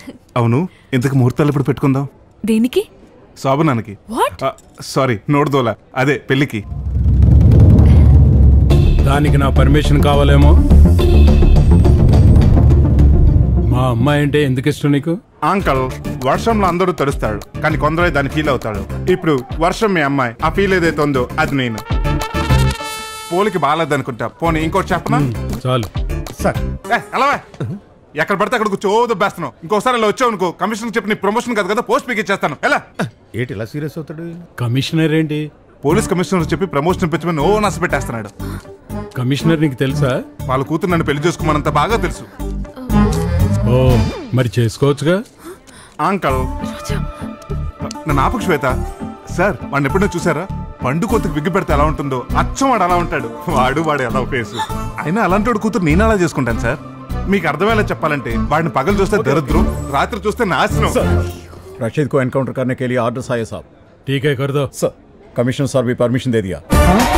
అవును ఇంతకు ముహూర్తాలు ఎప్పుడు పెట్టుకుందాం దేనికి శోభనానికి What? సారీ నోడుదోల అదే పెళ్ళికి దానికి నా పర్మిషన్ కావాలేమో మా అమ్మాయి అంటే ఎందుకు ఇష్టం నీకు అంకల్ వర్షంలో అందరూ తడుస్తాడు కానీ కొందరే దాన్ని ఫీల్ అవుతాడు ఇప్పుడు వర్షం మీ అమ్మాయి ఆ ఫీల్ ఏదైతే ఉందో అది నేను పోలికి బాగాలేదనుకుంటా పోనీ ఇంకోటి చెప్పనా చాలు సార్ ఏ, ఎలావే ఎక్కడ పడితే అక్కడ కూర్చో దొబ్బేస్తున్నావు ఇంకోసారి ఇలా వచ్చావు అనుకో కమిషన్ చెప్పి నీ ప్రమోషన్ కాదు కదా పోస్ట్ పీక్ ఇచ్చేస్తాను ఎలా ఏంటి ఇలా సీరియస్ అవుతాడు కమిషనర్ ఏంటి పోలీస్ కమిషనర్ చెప్పి ప్రమోషన్ ఇప్పించమని ఓ నచ్చ పెట్టేస్తున్నాడు కమిషనర్ నీకు తెలుసా వాళ్ళ కూతురు నన్ను పెళ్లి చేసుకోమనంత బాగా తెలుసు ఓ మరి చేసుకోవచ్చుగా అంకల్ నన్ను ఆపకు శ్వేత సార్ వాడిని ఎప్పుడైనా చూసారా పండు కొత్తకు విగ్గు పెడితే ఎలా ఉంటుందో అచ్చం వాడు అలా ఉంటాడు వాడు వాడు ఎలా ఫేసు అయినా అలాంటి వాడు కూతురు నేను అలా చేసుకుంటాను సార్ మీకు అర్థమయ్యేలా చెప్పాలంటే వాడిని పగలు చూస్తే దరిద్రం రాత్రి చూస్తే నాశనం रशीद को एनकाउंटर करने के लिए ऑर्डर आया साहब ठीक है कर दो सर कमिश्नर सर भी परमिशन दे दिया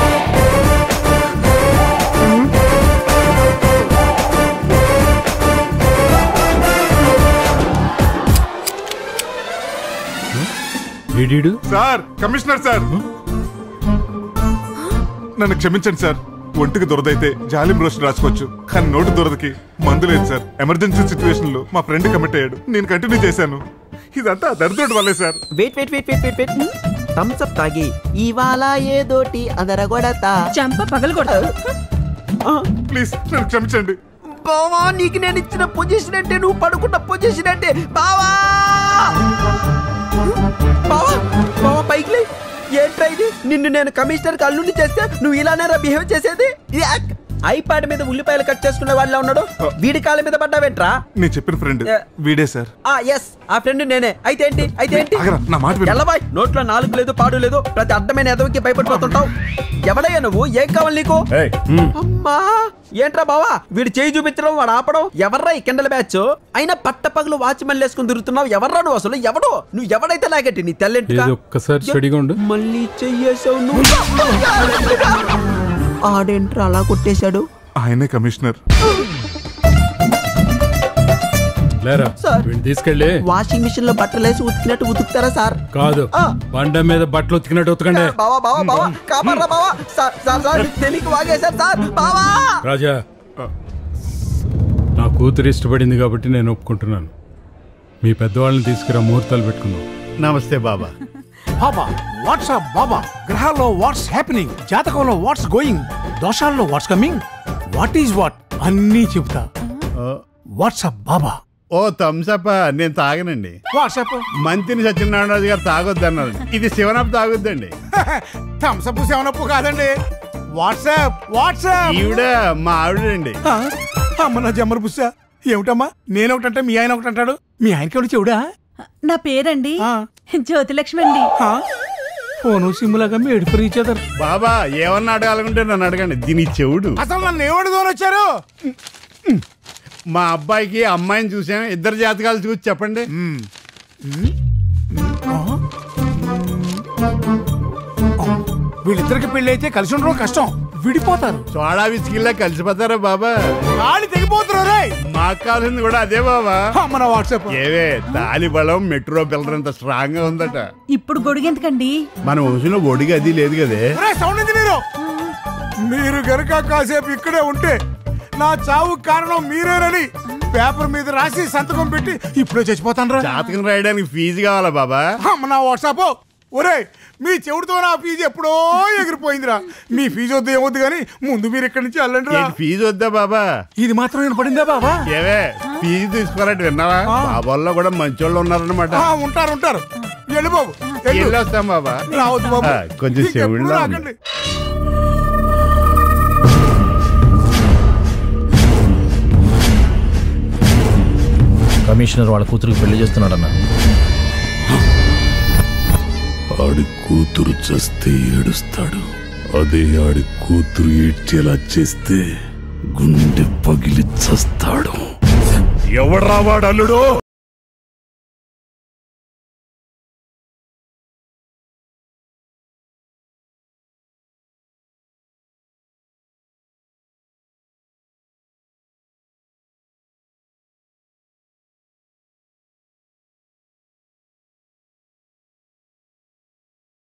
వీడీడు సార్ కమిషనర్ సార్ నన్ను క్షమించండి సార్ ఒంటికి దురదైతే జాలిం రోషన్ రాసుకోవచ్చు కానీ నోటి దురదకి మందు లేదు సార్ ఎమర్జెన్సీ సిచ్యువేషన్ లో మా ఫ్రెండ్ కమిట్ అయ్యాడు నేను కంటిన్యూ చేశాను ఇదంతా దరిద్రుడి వల్లే sir wait wait wait wait wait wait Thums Up తాగి ఇవాళ ఏదోటి అదరగొడతా చంప పగలు కొడతా ప్లీజ్ నన్ను క్షమించండి బావా నీకు నేను ఇచ్చిన పొజిషన్ అంటే నువ్వు పడుకున్న పొజిషన్ అంటే బావా బావా బావా పైకి లే ఏంట్రా ఇది నిన్ను నేను కమిషనర్ కల్లుండి చేస్తే నువ్వు ఇలానేరా బిహేవ్ చేసేది యాక్! ఐపాడ్ మీద ఉల్లిపాయలు కట్ చేసుకునే వాళ్ళ ఉన్నాడు వీడి కాళ్ళ మీద పడ్డావేంట్రా నేను చెప్పిన ఫ్రెండ్ వీడే సార్ ఆ ఎస్ ఆ ఫ్రెండ్ నేనే అయితే ఏంటి అయితే ఏంటి ఆగరా, నా మాట విను. ఎల్లబాయ్ నోట్లో నాలుగు లేదు పాడు లేదు ప్రతి అడ్డమైన ఎదవికి భయపడిపోతుంటావు ఎవడయ్యా నువ్వు ఏం కావాలి నీకు Hey, అమ్మా ఏంట్రా బావా వీడు చేయి చూపించడం వాడు ఆపడం ఎవర్రా ఈ కిండల బ్యాచ్ అయినా పట్ట పగలు వాచ్ వేసుకుని తిరుగుతున్నావు ఎవర్రా నువ్వు అసలు ఎవడు నువ్వు ఎవడైతే లాగట్టి నీ తెల్లెంటుగా ఏది ఒక్కసారి స్టడీగా ఉండు మళ్ళీ చెయ్యేసావు నువ్వు ఆడేంట్రా అలా కొట్టేశాడు ఆయనే కమిషనర్ లేరా సార్. వీడిని తీసుకెళ్ళి వాషింగ్ మిషన్ లో బట్టలు వేసి ఉతికినట్టు ఉతుకుతారా సార్ కాదు ఆ. బండ మీద బట్టలు ఉతికినట్టు ఉతకండి బావా బావా బావా కాపాడరా బావా సార్ సార్ సార్ తెలియక వాగేశారు సార్ బావా రాజా నా కూతురు ఇష్టపడింది కాబట్టి నేను ఒప్పుకుంటున్నాను మీ పెద్దవాళ్ళని తీసుకురా ముహూర్తాలు పెట్టుకుందాం నమస్తే బాబా బాబా వాట్సాప్ బాబా గ్రహాల్లో వాట్స్ హ్యాపెనింగ్ జాతకంలో వాట్స్ గోయింగ్ దోషాల్లో what's coming what is what అన్నీ చెప్తా వాట్సాప్ బాబా ఓ థమ్సప్ నేను తాగనండి వాట్సాప్ మంత్రిని సత్యనారాయణరాజు గారు తాగొద్దు అన్నారు ఇది శివనప్ తాగొద్దండి థమ్సప్ సెవెనప్ కాదండి వాట్సాప్ వాట్సాప్ ఈవిడ మా ఆవిడండి ఆ, అమ్మ నా జమ్మల బుస్స ఏమిటమ్మా నేను ఒకటంటే మీ ఆయన ఒకటి అంటాడు మీ ఆయనకి ఎవడు చెవుడా నా పేరండి ఆ. జ్యోతిలక్ష్మి అండి ఆ, ఫోను సిమ్లాగా మేడి ఫ్రీ చేద్దరు బాబా ఏమన్నా అడగాలనుకుంటే నన్ను అడగండి దీని చెవుడు అసలు నన్ను ఏమడుగుని వచ్చారు మా అబ్బాయికి అమ్మాయిని చూసాను ఇద్దరు జాతకాలు చూసి చెప్పండి వీళ్ళిద్దరికి పెళ్లి అయితే కలిసి ఉండడం కష్టం విడిపోతారు సోడా విసికిల్లా కలిసిపోతారా బాబా గాలి తెగిపోతున్నారు రే మాకు కావాల్సింది కూడా అదే బాబా మన వాట్సాప్ ఏవే తాలి బలం మెట్రో పిల్లర్ అంత స్ట్రాంగ్ గా ఉందట ఇప్పుడు గొడుగెందుకండి మన వంశంలో ఒడిగా అది లేదు కదే ఒరేయ్, సౌండ్ ఇంజనీరు మీరు గనక కాసేపు ఇక్కడే ఉంటే నా చావు కారణం మీరేనని పేపర్ మీద రాసి సంతకం పెట్టి ఇప్పుడే చచ్చిపోతాను రా జాతకం రాయడానికి ఫీజు కావాలా బాబా అమ్మ నా వాట్సాప్ ఒరే మీ చెవుడితో నా ఫీజు ఎప్పుడో ఎగిరిపోయిందిరా మీ ఫీజు వద్దు ఏమొద్దు కానీ ముందు మీరు ఇక్కడి నుంచి వెళ్ళండి రా ఏంటి ఫీజు వద్దా బాబా ఇది మాత్రం నేను పడిందా బాబా ఏవే ఫీజు తీసుకోవాలంటే విన్నావా ఆ. బాబాల్లో కూడా మంచోళ్ళు ఉన్నారనమాట ఆ, ఉంటారు ఉంటారు వెళ్ళు బాబు వెళ్ళు. వెళ్ళొస్తాం బాబా రావద్దు బాబు ఆ, కొంచెం ఇంకెప్పుడు చెవుడులా ఉంది. రాకండి. కమిషనర్ వాళ్ళ కూతురికి పెళ్లి చేస్తున్నాడన్న ఆడి కూతురు చస్తే ఏడుస్తాడు అదే ఆడి కూతురు ఏడ్చేలా చేస్తే గుండె పగిలి చస్తాడు ఎవడ్రా వాడు అల్లుడు